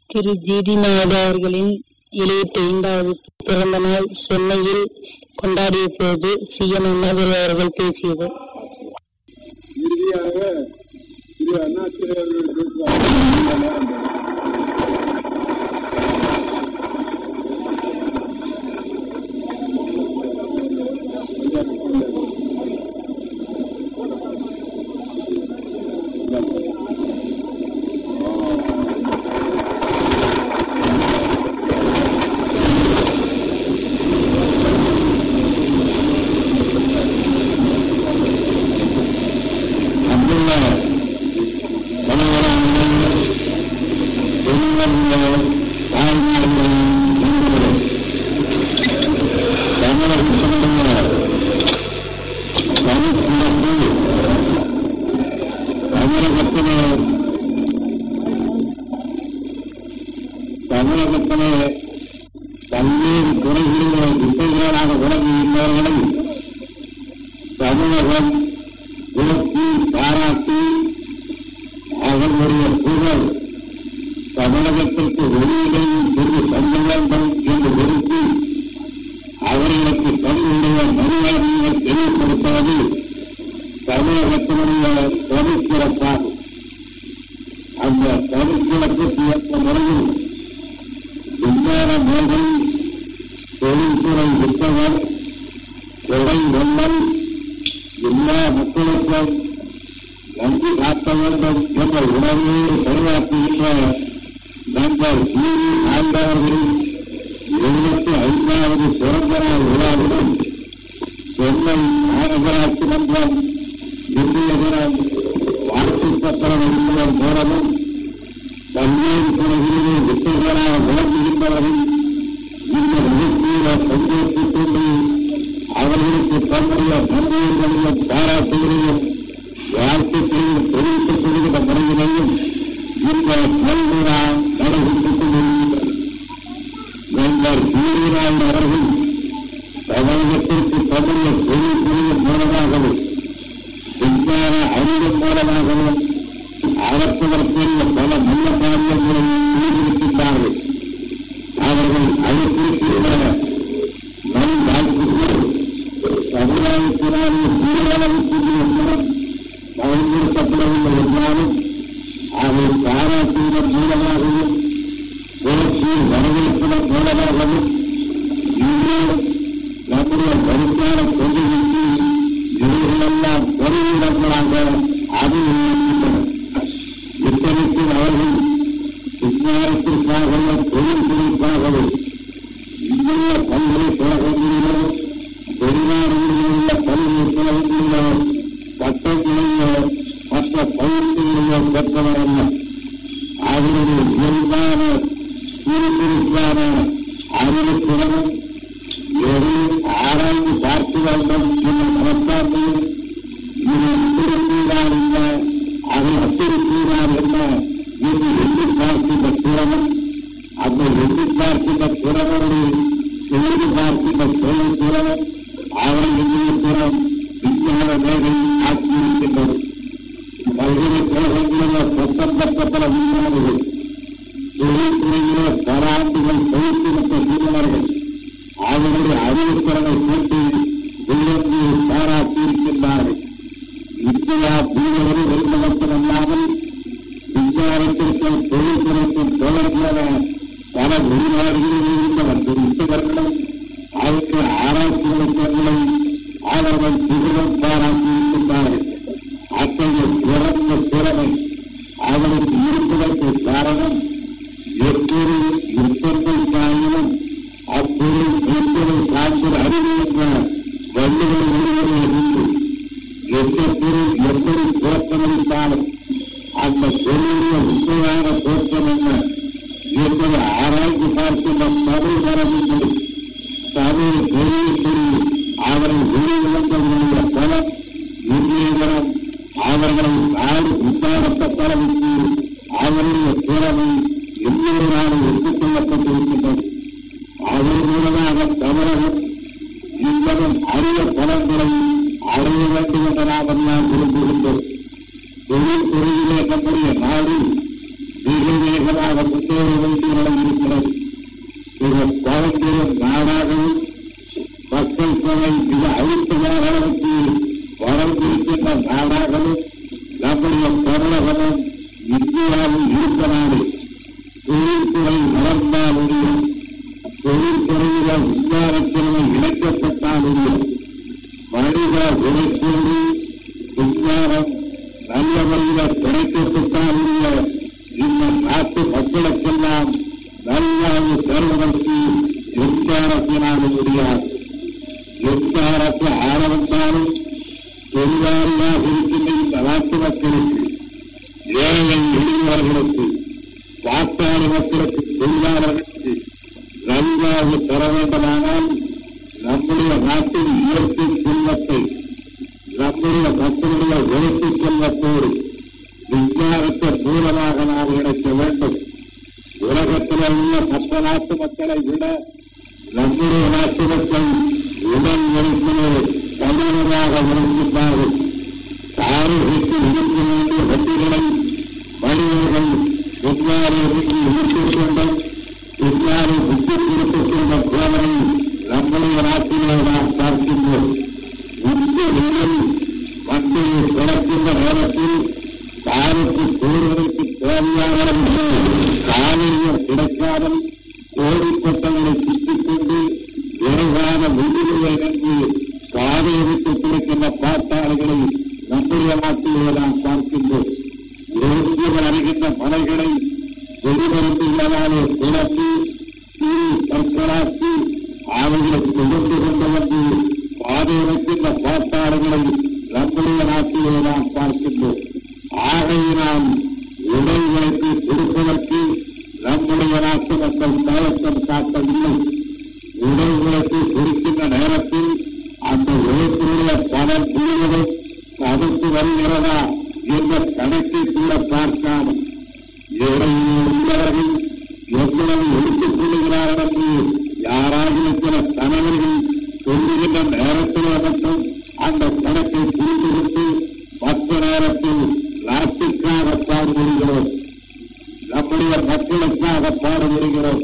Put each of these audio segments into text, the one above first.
திரு ஜிடிநாத அவர்களின் எழுபத்தி ஐந்தாவது பிறந்த நாள் சென்னையில் கொண்டாடிய போது சி என் அண்ணாதுரை அவர்கள் பேசியது இறுதியாக திரு அண்ணாதுரை அவர்கள் பேசுவார்கள் அன்புள்ள தலைவரான பெண்கள் தாய்மார்கள் நண்பர்களே, தமிழகத்தினுடைய தனிச்சிறப்பு தமிழகத்திலே தமிழகத்திலே பல்வேறு துறைகளிலே திசைகளாக விளங்குகின்றவர்களை தமிழகம் உலர்த்தி பாராட்டி அவர்களுடைய புகழ் தமிழகத்திற்கு வெளியிலேயும் பெரிய தங்க வேண்டும் என்று விரும்பி அவர்களுக்கு தன்னுடைய மரியாதையை தெளிவுபடுத்துவது தமிழகத்தினுடைய தனிச்சிறப்பாகும் அந்த தனிச்சிறப்புக்கு ஏற்ற முறையில் விஞ்ஞான மேதை தொழில்துறை வித்தவர் கொடை வெள்ளம் எல்லா மக்களுக்கும் நன்றி காட்ட வேண்டும் என்ற உணர்வோடு பணியாற்றுகின்ற நண்பர் சி ஆண்டவர்களின் எழுபத்தி ஐந்தாவது பிறந்த நாள் விழாவிலும் சென்னை மாநகராட்சி மன்றம் இன்றைய தினம் வாழ்த்து பத்திரம் எழுதுவதன் மூலமும் பல்வேறு துறைகளிலே வித்தைகளாக விளங்குகின்றவர்கள் இந்த நிகழ்ச்சியில பங்கேற்றுக் கொண்டு அவர்களுக்கு தன்னுடைய நன்மைகளையும் பாராட்டுகளையும் வாழ்த்துக்களையும் தெரிவித்துக் கொள்கிற முறையிலையும் இந்த கல்விழா நடைபெற்றுக் கொண்டிருக்கிறது நண்பர் சூரியநாயன் அவர்கள் தமிழகத்திற்கு தன்னுடைய தொழில் புரியும் மூலமாகவும் விஞ்ஞான அறிவின் மூலமாகவும் அரசுவதற்குரிய பல நல்ல காரியங்களை செய்திருக்கின்றார்கள் அவர்கள் அழைத்திருக்கின்ற நல் வாழ்த்துக்கள் சமுதாயத்தினாலே சீரளவுக்கு எல்லாம் பயன்படுத்தப்படவில்லை என்றாலும் அதை பாராட்டுவதன் மூலமாகவும் பேச்சு வரவேற்பதன் மூலமாகவும் இன்று நம்முடைய வருங்கால கொள்கைக்கு இவைகளெல்லாம் பொருளிடங்களாக அது இருக்கின்றன இத்தனைக்கும் அவர்கள் விஞ்ஞானத்திற்காகவும் தொழில்துறைக்காகவும் இந்திய பல்கலைக்கழகங்களிலோ வெளிநாடுகளில் உள்ள பல்கலைக்கழகங்களிலோ பட்டங்களையோ மற்ற பயிற்சிகளையோ பெற்றவர் அல்ல அவருடைய இயல்பான சுறுசுறுப்பான அறிவு திறனும் எதை ஆராய்ந்து பார்க்க வேண்டும் என்ற மனப்பான்மையும் இது திருப்பீரார் என்ன அதை அத்திருப்பீரார் என்ன என்று எண்ணி பார்க்கின்ற திறனும் அந்த எண்ணி பார்க்கின்ற திறனோடு செய்து பார்க்கின்ற செயல் திறனும் அவரை எண்ணிய திறம் விஞ்ஞான மேகை ஆக்கியிருக்கின்றது பல்கலைக்கழகங்களில் பட்டம் பெற்ற பல விஞ்ஞானிகள் தொழில்துறையிலே பல ஆண்டுகள் பயிற்சி பெற்ற நிபுணர்கள் அவருடைய அறிவுத்திறனை கூட்டி உயர்ந்து பாராட்டியிருக்கின்றார்கள் இந்தியா பூவரை வெளிநடத்தம் அல்லாமல் விஞ்ஞானத்திற்கும் தொழில்துறைக்கும் தொடர்பான பல வெளிநாடுகளில் இருந்தவர் இருந்தவர்களும் அவருக்கு ஆராய்ச்சிகளுக்கு அவர்கள் புகழும் பாராட்டியிருக்கின்றார்கள் அத்தகைய சிறந்த திறமை அவருக்கு இருப்பதற்கு காரணம் எப்பொருள் எப்பொருள் காயினும் அப்பொருள் எப்பொருள் காண்கிற அறிவு என்ற வள்ளுவர் ஒருவரை இருந்து எந்த பொருள் எப்படி தோற்றமளித்தாலும் அந்த பொருளுடைய உண்மையான தோற்றம் என்ன என்பதை ஆராய்ந்து பார்க்கின்ற தமிழ் மரபின்படி தமிழ் மொழியின்படி அவரை வெளியிழந்தவர்களுடைய பலம் இன்றைய தினம் அவர்களை நாடு உண்டாகப்பட்ட அளவுக்கு அவருடைய திறமை இன்னொரு நாடு ஒப்புக்கொள்ளப்பட்டிருக்கின்றது அவர் மூலமாக தமிழகம் இன்னமும் அரிய பலன்களை அடைய வேண்டும் என்ற நாம் எல்லாம் விரும்புகின்றோம் தொழில் துறையிலே நம்முடைய நாடு மிக வேகமாக முன்னேற வேண்டிய நிலை இருக்கிறது இது பழம்பெரும் நாடாகவும் மக்கள் தொகை மிக அழுத்தமான அளவுக்கு வளர்ந்திருக்கின்ற நாடாகவும் நம்முடைய தமிழகமும் இந்தியாவில் இருந்த நாடு தொழில்துறை வளர்ந்தால் முடியும் தொழில்துறையில விஞ்ஞானத்திறமை இணைக்கப்பட்டால் முடியும் மனித உழைப்போடு விஞ்ஞானம் நல்ல முறையில் கிடைக்கப்பட்டால் முடியும் இந்த நாட்டு மக்களுக்கெல்லாம் நல்வாழ்வு தருவதற்கு எந்த அரசினாலும் முடியாது எந்த அரசு ஆள வந்தாலும் பெருவாரியாக இருக்கின்ற இந்த நாட்டு மக்களுக்கு ஏழை எளியவர்களுக்கு பாட்டாளி மக்களுக்கு தொழிலாளர்களுக்கு நல்வாழ்வு தர வேண்டுமானால் நம்முடைய நாட்டின் இயற்கை செல்வத்தை நம்முடைய மக்களுடைய உழைப்பு செல்வத்தோடு விஞ்ஞானத்தை மூலமாக நாம் இணைக்க வேண்டும் உலகத்தில் உள்ள மற்ற நாட்டு மக்களை விட நம்முடைய நாட்டு மக்கள் உடல் உழைப்பிலே தமிழராக உழைக்கின்றார்கள் கார்களுக்கு இருக்க வேண்டிய வண்டிகளை மனிதர்கள் பின்னாலே இருக்கிக் கொண்டும் பின்னாலே புத்தி கொடுத்துக் கொண்ட போவதை நம்முடைய நாட்டிலே நாம் பார்க்கின்றோம் இந்த நிலை வண்டியை தொடர்கின்ற நேரத்தில் காருக்கு கூறுவதற்கு தேவையான காலையில் கிடைக்காமல் கோடிப்பட்டங்களை சுற்றிக் கொண்டு விரைவான விடுதலை என்று பாதையை விட்டு கொடுக்கின்ற பாட்டாளிகளை நம்முடைய நாட்டிலே நாம் பார்க்கின்றோம் யோகியர்கள் அறிகின்ற மலைகளை வெடிமருந்துகளாலே குழப்பி தீ கற்களாக்கி அவைகளை சுமந்து கொண்டு வந்து பாதை வைக்கின்ற பாட்டாளர்களை நம்முடைய நாட்டிலே நாம் பார்க்கின்றோம் ஆகையினால் உடல் உழைப்பு கொடுப்பதற்கு நம்முடைய நாட்டு மக்கள் தயக்கம் காட்டவில்லை உடல் உழைப்பு கொடுக்கின்ற நேரத்தில் அந்த உழைப்பினுடைய பணம் முழுவதும் அதற்கு வருகிறதா என்ற கணக்கை கூட பார்க்காமல் இடையில் உள்ளவர்கள் எவ்வளவு எடுத்துக் கொள்ளுகிறார்கள் என்று யாராவது சில கணவர்கள் சொல்லுகின்ற நேரத்திலே மட்டும் அந்த கணக்கை புரிந்து கொண்டு மற்ற நேரத்தில் நாட்டுக்காக பாடுபடுகிறோம் நம்முடைய மக்களுக்காக பாடுபடுகிறோம்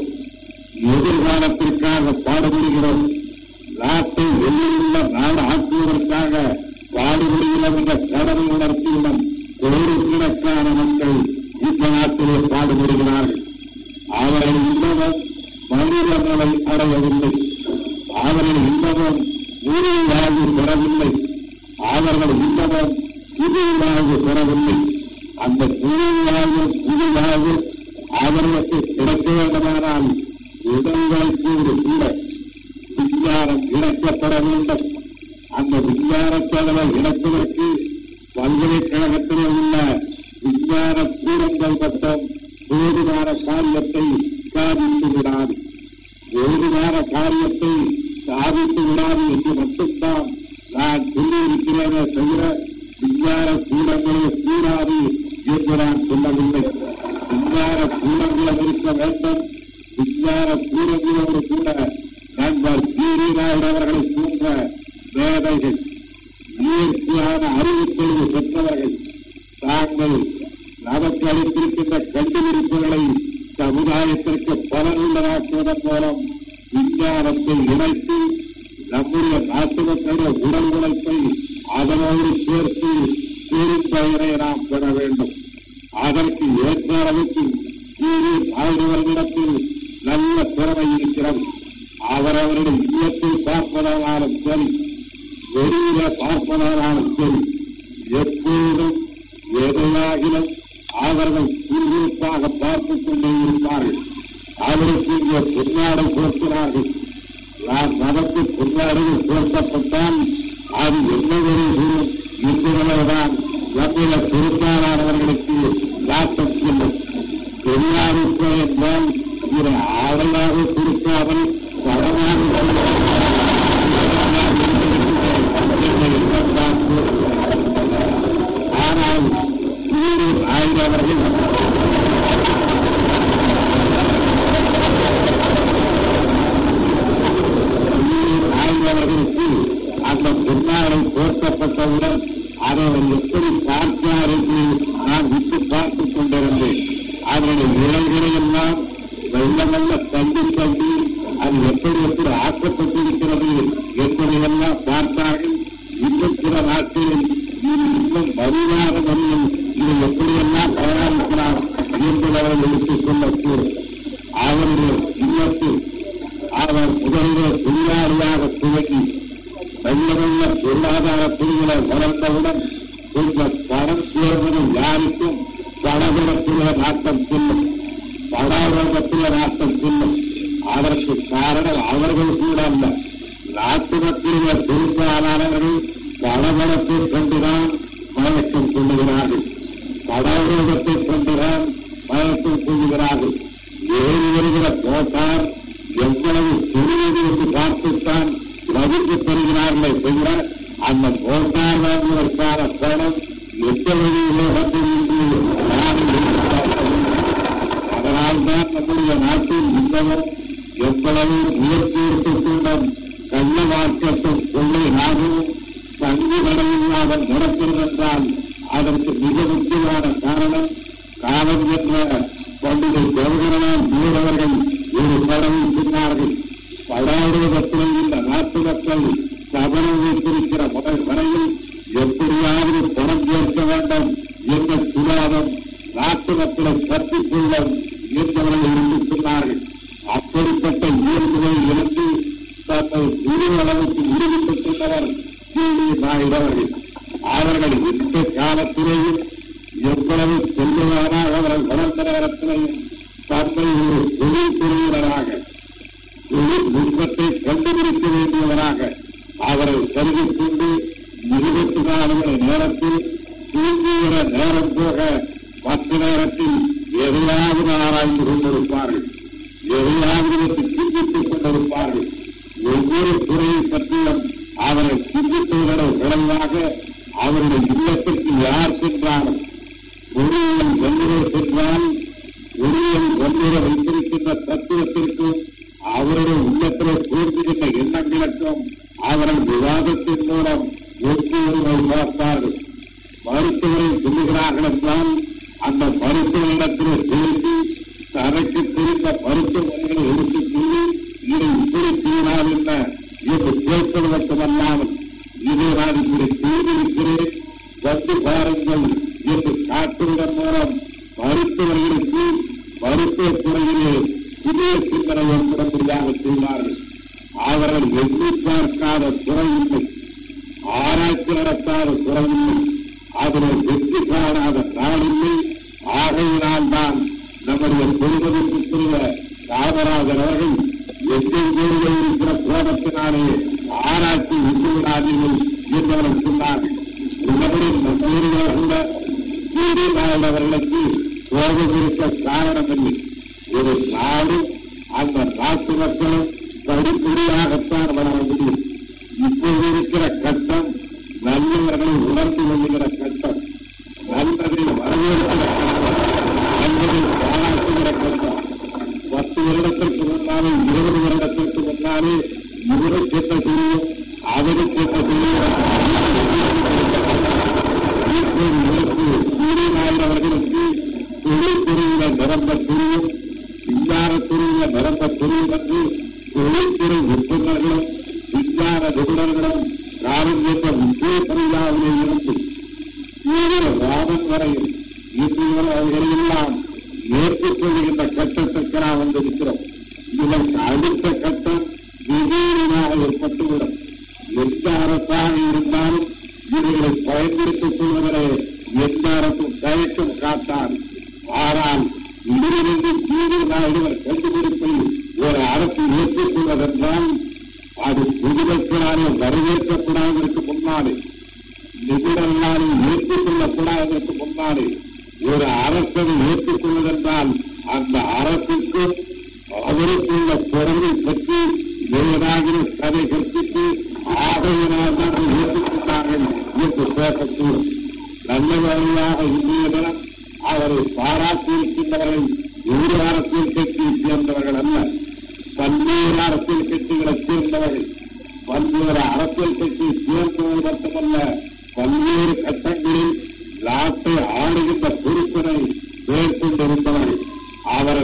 எதிர்காலத்திற்காக பாடுபடுகிறோம் நாட்டை வெளியுள்ள நாடு ஆக்குவதற்காக பாடுபடுகிறோம் என்ற கடமை உணர்ச்சியுடன் கோடிக்கணக்கான மக்கள் இந்த நாட்டிலே பாடுபடுகிறார்கள் அவர்கள் இன்னமும் மனித நிலை அடையவில்லை அவர்கள் இன்னமும் உரி வாழ்வு பெறவில்லை அவர்கள் இன்னமும் புது வாழ்வு பெறவில்லை அந்த புது வாழ்வு புது வாழ்வு அவர்களுக்கு கிடைக்க வேண்டுமானால் உடல்களுக்கு கூட விஞ்ஞானம் இணைக்கப்பட வேண்டும் அந்த விஞ்ஞானத்தோட இணைப்பதற்கு பல்கலைக்கழகத்திலே உள்ள விஞ்ஞான கூடங்கள் மட்டும் போதுமான காரியத்தை சாதித்து விடாது போதுமான காரியத்தை சாதித்து விடாது என்று மட்டும்தான் நான் சொல்லியிருக்கிறேனே தவிர விஞ்ஞான கூடங்களே கூடாது என்று நான் சொல்லவில்லை விஞ்ஞான கூடங்களும் இருக்க வேண்டும் விஞ்ஞான கூடங்களோடு கூட நண்பர் கீரி நாயுடு அவர்களை போன்ற மேதைகள் இயற்கையான அறிவுத்தெளிவு பெற்றவர்கள் தாங்கள் நமக்கு அளித்திருக்கின்ற கண்டுபிடிப்புகளை சமுதாயத்திற்கு பலனுள்ளதாக்குவதன் மூலம் விஞ்ஞானத்தை இணைத்து நம்முடைய நாட்டு மக்களுடைய உடல் உழைப்பை அதனோடு சேர்த்து பெரும்பயனை நாம் பெற வேண்டும் அதற்கு ஏற்ற அளவுக்கு கீழே ஆய்வுகளிடத்தில் நல்ல திறமை இருக்கிறது அவரவருடைய இல்லத்தில் பார்ப்பதானாலும் சரி வெளியில பார்ப்பதானாலும் சரி எப்போதும் எதையாகிலும் அவர்கள் சுறுசுறுப்பாக பார்த்துக் கொண்டே இருப்பார்கள் அவருக்கு இங்கே பொன்னாடை போர்க்கிறார்கள் நான் நமக்கு பொன்னாடையில் போர்த்தப்பட்டால் அது என்ன ஒரு குரு என்பதில்தான் நம்முடைய பெரும்பாலானவர்களுக்கு நாட்டம் இல்லை பெரியாருக்கு என்றால் இதை ஆடையாக கொடுக்காமல் பணமாக ஆனால் கூறு ஆய்ந்தவர்கள் ஆய்ந்தவர்களுக்கு அந்த பொன்னாடை போர்த்தப்பட்டவுடன் அதை அவர் எப்படி பார்த்தார் என்று நான் விட்டு பார்த்துக் கொண்டிருந்தேன் அவருடைய மலைகளை எல்லாம் வெள்ள வெள்ள தள்ளி தள்ளி அது எப்படி எப்படி ஆக்கப்பட்டிருக்கிறது என்பதையெல்லாம் பார்த்தார்கள் இன்னும் சில நாட்களில் இது இன்னும் வலுவாக வரும் இதை எப்படியெல்லாம் தயாரிக்கிறார் என்பதை அவர்கள் எடுத்துக் சொல்லக்கூடும் அவருடைய இல்லத்தில் அவர் முதலில் தொழிலாளியாக துவங்கி வெள்ள வெள்ள பொருளாதார பிரிவுகளை வளர்ந்தவுடன் கொஞ்சம் பணம் சேர்வது யாருக்கும் பணபலத்திலே நாட்டம் செல்லும் படாரோகத்திலே நாட்டம் செல்லும் அதற்கு காரணம் அவர்கள் கூட அல்ல நாட்டு மக்களிலே பெரும்பாலானவர்கள் பணபலத்தை கொண்டுதான் மயக்கம் கொள்ளுகிறார்கள் படாரோகத்தை கொண்டுதான் மயக்கம் கொள்ளுகிறார்கள் ஏறி வருகிற போட்டார் எவ்வளவு பெரியது என்று பார்த்துத்தான் மதிப்பு பெறுகிறார்களே தவிர அந்த மோட்டார் வாங்குவதற்கான பணம் எவ்வளவு உலகத்தில் இன்று யாரும் அதனால்தான் நம்முடைய நாட்டில் இன்னமும் எவ்வளவு முயற்சி எடுத்துக்கொண்டும் கள்ள மாற்றத்தும் கொள்ளை நாகவும் தங்கு இல்லாத நடக்கிறது என்றால் அதற்கு மிக முக்கியமான காரணம் காலம் என்ற பண்டிகை ஜவஹர்லால் நேரு அவர்கள் ஒரு படவை சொன்னார்கள் படாடுவதற்குள் இந்த நாட்டு மக்கள் சபலம் வைத்திருக்கிற முதல் வரையில் எப்படியாவது பணம் சேர்க்க வேண்டும் என்ற சுலாபம் நாட்டு மக்களை கற்றுக் கொள்ளும் என்றவர்கள் இருந்து சொன்னார்கள் அப்படிப்பட்ட இயல்புகளை இழந்து தங்கள் குரு அளவுக்கு ஈடுபட்டுள்ளவர் கீழே நாயுடு அவர்கள் அவர்கள் எந்த காலத்திலேயும் எவ்வளவு செல்லுவாராக அவர்கள் வளர்ந்த நேரத்திலேயும் தன்னை ஒரு தொழில் துறையினராக தொழில் நுட்பத்தை கண்டுபிடிக்க வேண்டியவராக அவரை கருதிக் கொண்டு இருபத்தி நாலு மணி நேரத்தில் தூங்குகிற நேரம் போக பத்து நேரத்தில் எதையாவது ஆராய்ந்து கொண்டிருப்பார்கள் எதையாவது பற்றி சிந்தித்துக் கொண்டிருப்பார்கள் ஒவ்வொரு துறையை பற்றியும் அவரை சிந்திப்பதோட விளைவாக அவருடைய இல்லத்திற்கு யார் சென்றாலும் ஒருவன் வல்லுரை சென்றால் ஒருவன் வல்லுரை வைத்திருக்கின்ற தத்துவத்திற்கும் அவருடைய உள்ளத்திலே தோன்றுகின்ற எண்ணங்களுக்கும் அவர்கள் விவாதத்தின் மூலம் ஒற்றுவரை பார்ப்பார்கள் மருத்துவரை சொல்லுகிறார்கள் என்றால் அந்த மருத்துவரிடத்திலே பேசி தனக்கு தெரிந்த மருத்துவமனைகளை எடுத்து சொல்லி இதை இப்படி செய்தால் என்ன என்று கேட்பது மட்டுமல்லாமல் இதை நான் இப்படி செய்திருக்கிறேன் வந்து பாருங்கள் என்று காட்டுவதன் மூலம் மருத்துவர்களுக்கு மருத்துவத் துறையிலே புதிய சிந்தனை ஏற்படும்படியாக செய்வார்கள் அவர்கள் எண்ணி பார்க்காத துறையில்லை ஆராய்ச்சி நடத்தாத துறையில்லை அதில் வெற்றி காணாத நாளில்லை ஆகையினால் தான் நம்முடைய பொதுமதிப்புக்குரிய காமராஜர் அவர்கள் எங்கெங்கே இருக்கிற கோபத்தினாலே ஆராய்ச்சி விட்டுவிடாதீர்கள் என்று அவர் சொன்னார்கள் உலகின் மற்றொருவர் கூட சூரியநாயன் அவர்களுக்கு கோபம் இருக்க காரணமில்லை ஒரு நாடு அந்த நாட்டு மக்களும் படிப்படியாகத்தான் வளர முடியும் இப்போது இருக்கிற கட்டம் நல்லவர்களை உணர்ந்து கொள்ளுகிற கட்டம் நல்லதை வரவேற்கிற கட்டம் நல்லதை பாராட்டுகிற கட்டம் பத்து வருடத்திற்கு முன்னாலே இருபது வருடத்திற்கு முன்னாலே இவருக்கு என்ன தெரியும் அவருக்கு என்ன தெரியும் இப்போது இவருக்கு சூரியநாயன் அவர்களுக்கு தொழில்துறையில நிரம்ப தெரியும் விஞ்ஞானத்துறையில நிரம்ப தெரியும் என்று தொழில்துறை நிபுணர்களும் விஞ்ஞான நிபுணர்களும் காலம் என்ற முக்கிய பரிதாவிலே இருந்து தீவிர வாதம் வரையில் இன்று அவர்களை எல்லாம் ஏற்றுக்கொள்கின்ற கட்டத்திற்கு நாம் வந்திருக்கிறோம் இதற்கு அடுத்த கட்டம் திடீரெனாக ஏற்பட்டுவிடும் எந்த அரசாக இருந்தாலும் இவர்களை பயன்படுத்திக் கொள்வதிலே எந்த அரசும் தயக்கம் காட்டாது ஆனால் இதிலிருந்து தீவிரமாக இவர் கண்டுபிடிப்பை ஒரு அரசு ஏற்றுக்கொள்வதென்றால் அது பொதுமக்களாலே வரவேற்கப்படாததற்கு முன்னாலே நிபுணர்களாலே ஏற்றுக்கொள்ளப்படாததற்கு முன்னாலே ஒரு அரசனை ஏற்றுக்கொள்வதென்றால் அந்த அரசுக்கும் அவருக்குள்ள குரலை பற்றி ஏதாகிற கதை கற்பித்து ஆகையினால் தான் ஏற்றுக்கொண்டார்கள் என்று பேசக்கூடும் நல்ல வேலையாக இந்திய தினம் அவரை பாராட்டியிருக்கின்றவர்கள் ஒரு அரசியல் கட்சியை சேர்ந்தவர்கள் அல்ல பல்வேறு அரசியல் கட்சிகளைச் சேர்ந்தவர்கள் பல்வேறு அரசியல் கட்சியை சேர்ந்தவர்கள் மட்டுமல்ல பல்வேறு கட்டங்களில் நாட்டை ஆளுகின்ற பொறுப்பினை மேற்கொண்டிருந்தவர்கள் அவர்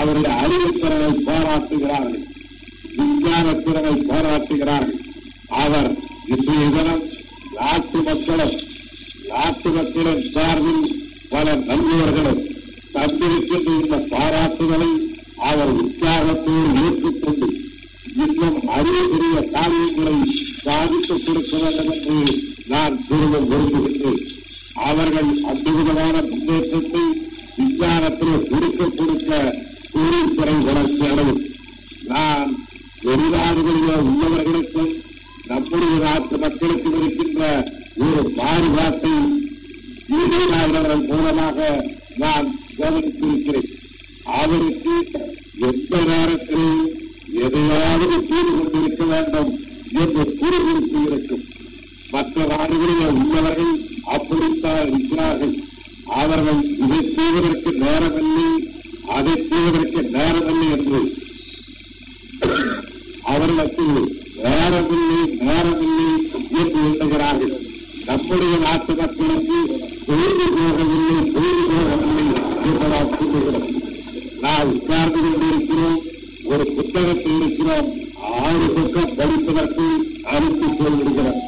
அவருடைய அறிவுத்திறனை பாராட்டுகிறார்கள் விஞ்ஞான திறனை பாராட்டுகிறார்கள் அவர் இன்றைய தினம் நாட்டு மக்களும் நாட்டு மக்களின் சார்பில் பல நல்லவர்களும் தந்திருக்கின்ற இந்த பாராட்டுதலை அவர் உற்சாகத்தோடு ஏற்றுக்கொண்டு இன்னும் அரிய பெரிய காரியங்களை சாதித்துக் கொடுக்க வேண்டும் என்று நான் கூறுவ விரும்புகின்றேன் அவர்கள் அந்த விதமான முன்னேற்றத்தை விஞ்ஞானத்தில் கொடுக்க கொடுக்க தொழில்துறை வளர்ச்சி அடையும் நான் வெளிநாடுகளில் உள்ளவர்களுக்கும் நம்முடைய நாட்டு மக்களுக்கும் இருக்கின்ற ஒரு மாறுபாட்டை ஈடுபாடுகள் மூலமாக நான் கவனித்திருக்கிறேன் அவருக்கு எந்த நேரத்திலும் எதையாவது செய்து கொண்டிருக்க வேண்டும் என்று குறுகுறுப்பு இருக்கும் மற்ற நாடுகளில் உள்ளவர்கள் அப்படித்தான் இருக்கிறார்கள் அவர்கள் இதை செய்வதற்கு நேரமில்லை அதை செய்வதற்கு நேரமில்லை என்று அவர்களுக்கு நேரமில்லை நேரமில்லை என்று எண்ணுகிறார்கள் நம்முடைய நாட்டு மக்களுக்கு பொழுது போகவில்லை பொழுது போகவில்லை என்று நாம் சொல்லுகிறோம் நாம் உட்கார்ந்து கொண்டிருக்கிறோம் ஒரு புத்தகத்தில் இருக்கிறோம் ஆறு பக்கம் படிப்பதற்கு அனுப்பி சொல்லிவிடுகிறோம்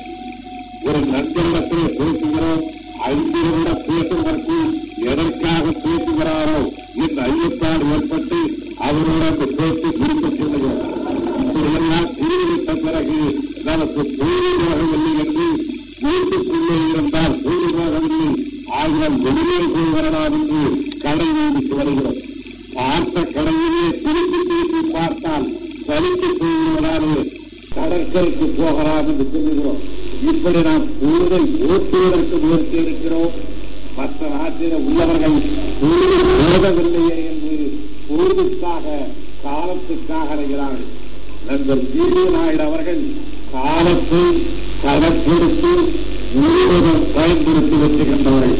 ஒரு நண்பரிடத்தில் பேசுகிறோம் ஐந்து நிமிடம் பேசுவதற்கு எதற்காக பேசுகிறாரோ இந்த ஐயப்பாடு ஏற்பட்டு அவரோட அந்த பேச்சு குறித்து சொல்லுகிறோம் இப்படியெல்லாம் புரிவித்த பிறகு நமக்கு பொழுது போகவில்லை என்று வீட்டுக்குள்ளே இருந்தால் பொழுது போகவில்லை ஆகியம் வெளியே போய் வரலாம் என்று கடை வீதிக்கு வருகிறோம் பார்த்த கடையிலே திருப்பி திருப்பி பார்த்தால் சலித்து போய்விடுவதாலே கடற்கரைக்கு போகலாம் என்று சொல்லுகிறோம் இப்படி நாம் பொழுதை ஓட்டுவதற்கு முயற்சி இருக்கிறோம் மற்ற நாட்டில் உள்ளவர்கள் பொழுது போகவில்லையே என்று பொழுதுக்காக காலத்துக்காக அடைகிறார்கள் நண்பர் ஜீவி நாயுடு அவர்கள் காலத்தை கணக்கெடுத்து முழுவதும் பயன்படுத்தி வருகின்றவர்கள்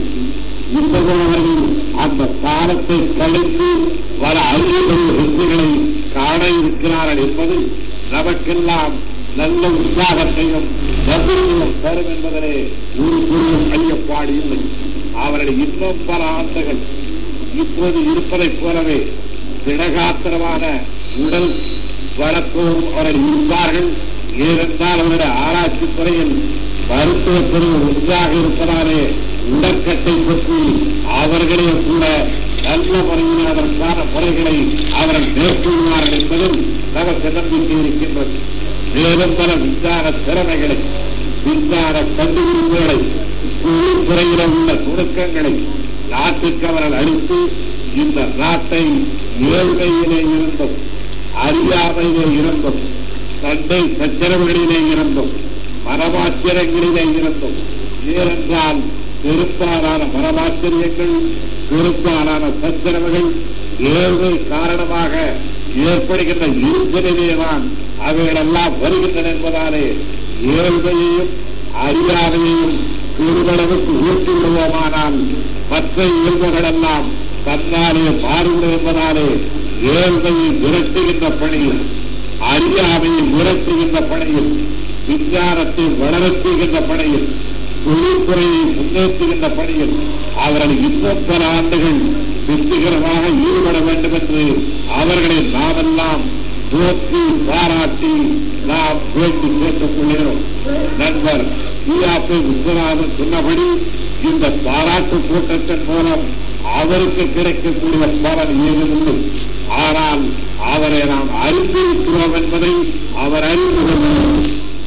இன்றைய அவர்கள் அந்த காலத்தை கழித்து பல அறிவுடைய வெற்றிகளை காண இருக்கிறார்கள் என்பது நமக்கெல்லாம் நல்ல உற்சாகத்தையும் நம்பிக்கையும் தரும் என்பதிலே ஒரு பொருளும் ஐயப்பாடு இல்லை அவர்கள் இன்னும் பல ஆண்டுகள் இப்போது இருப்பதைப் போலவே திடகாத்திரமான உடல் வளர்ப்போம் அவர்கள் இருப்பார்கள் ஏனென்றால் அவருடைய ஆராய்ச்சி துறையில் மருத்துவ பிரிவு ஒன்றாக இருப்பதாலே உடற்கட்டை பற்றி அவர்களே கூட நல்ல முறையில் அதற்கான முறைகளை அவர்கள் மேற்கொள்வார்கள் என்பதில் நமக்கு நம்பிக்கை இருக்கின்றது மேலும் பல விஞ்ஞான திறமைகளை விஞ்ஞான கண்டுபிடிப்புகளை துறையில உள்ள நுணுக்கங்களை நாட்டுக்கு அவர்கள் அளித்து இந்த நாட்டை ஏழ்மையிலே இருந்தும் அறியாமையிலே இருந்தும் சண்டை சச்சரவுகளிலே இருந்தும் மரமாச்சரியங்களிலே இருந்தும் ஏனென்றால் பெரும்பாலான மரமாச்சரியங்கள் பெரும்பாலான சச்சரவுகள் ஏழ்மை காரணமாக ஏற்படுகின்ற இருப்பினிலேதான் அவைகளெல்லாம் வருகின்றன என்பதாலே ஏழ்மையையும் அறியாமையையும் பெருமளவுக்கு ஊட்டி விடுவோமானால் மற்ற இயல்புகள் எல்லாம் தன்னாலே மாறிவிடும் என்பதாலே ஏழ்மையை விரட்டுகின்ற பணியில் அறியாமையை விரட்டுகின்ற பணியில் விஞ்ஞானத்தை வளர்த்துகின்ற பணியில் தொழில்துறையை முன்னேற்றுகின்ற பணியில் அவர்கள் இன்னும் பல ஆண்டுகள் வெற்றிகரமாக ஈடுபட வேண்டும் என்று அவர்களை நாமெல்லாம் போற்றி பாராட்டி நாம் வேண்டி கேட்டுக் கொள்கிறோம் நண்பர் ஈயாப்பை விஸ்வநாதன் சொன்னபடி இந்த பாராட்டு கூட்டத்தின் மூலம் அவருக்கு கிடைக்கக்கூடிய பலன் ஏதுமில்லை ஆனால் அவரை நாம் அறிந்திருக்கிறோம் என்பதை அவர் அறிந்து கொள்கிறோம்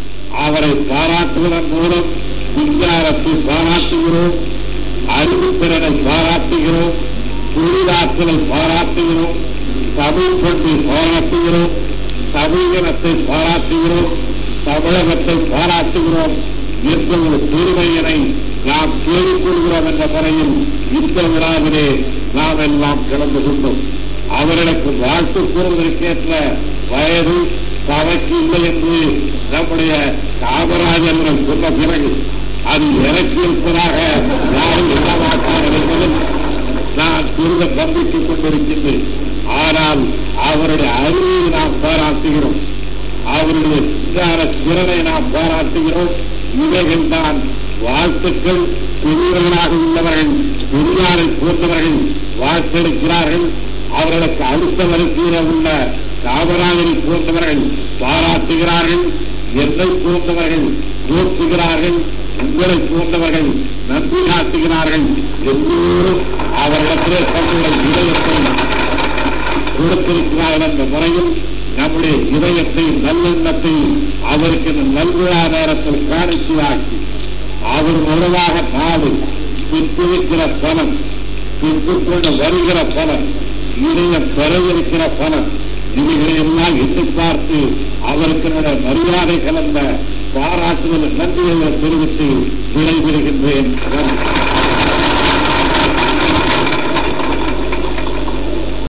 அவரை பாராட்டுவதன் மூலம் விஞ்ஞானத்தை பாராட்டுகிறோம் அறிவுத்திறனை பாராட்டுகிறோம் தொழிலாற்றலை பாராட்டுகிறோம் தமிழ் பண்பை பாராட்டுகிறோம் தமிழினத்தை பாராட்டுகிறோம் தமிழகத்தை பாராட்டுகிறோம் என்ற ஒரு பெருமையினை நாம் கேள்விக்கொள்கிறோம் என்ற முறையில் இந்த விழாவிலே நாம் எல்லாம் கலந்து கொண்டோம் அவர்களுக்கு வாழ்த்து கூறுவதற்கேற்ற வயது தவக்கு இல்லை என்று நம்முடைய காமராஜர் அவர்கள் சொன்ன பிறகு அது எனக்கு இருப்பதாக யாரும் எண்ணமாட்டார்கள் என்பதில் நான் சிறிது நம்பிக்கை கொண்டிருக்கின்றேன் ஆனால் அவருடைய அறிவை நாம் பாராட்டுகிறோம் அவருடைய விஞ்ஞான திறனை நாம் பாராட்டுகிறோம் இவைகள் தான் வாழ்த்துக்கள் பெரியவர்களாக உள்ளவர்கள் பெரியாரை போன்றவர்கள் வாழ்த்தெடுக்கிறார்கள் அவர்களுக்கு அடுத்த வரிசையில் உள்ள காமராஜரை போன்றவர்கள் பாராட்டுகிறார்கள் என்னை போன்றவர்கள் போற்றுகிறார்கள் உங்களை போன்றவர்கள் நன்றி காட்டுகிறார்கள் எல்லோரும் அவரிடத்திலே தங்களுடைய இதயத்தை கொடுத்திருக்கிறார்கள் என்ற முறையில் நம்முடைய இதயத்தை நல்லெண்ணத்தை அவருக்கு இந்த நல்விழா நேரத்தில் காணிக்கையாக்கி அவர் மூலமாக நாடு பின்புவிக்கிற பலன் பின்பு கொண்டு வருகிற பலன் இதயம் பெறவிருக்கிற பலன் இவைகளை எல்லாம் எண்ணி பார்த்து அவருக்கு என்னுடைய மரியாதை கலந்த பாராட்டுதல் நன்றிகளை தெரிவித்து விடைபெறுகின்றேன் நன்றி.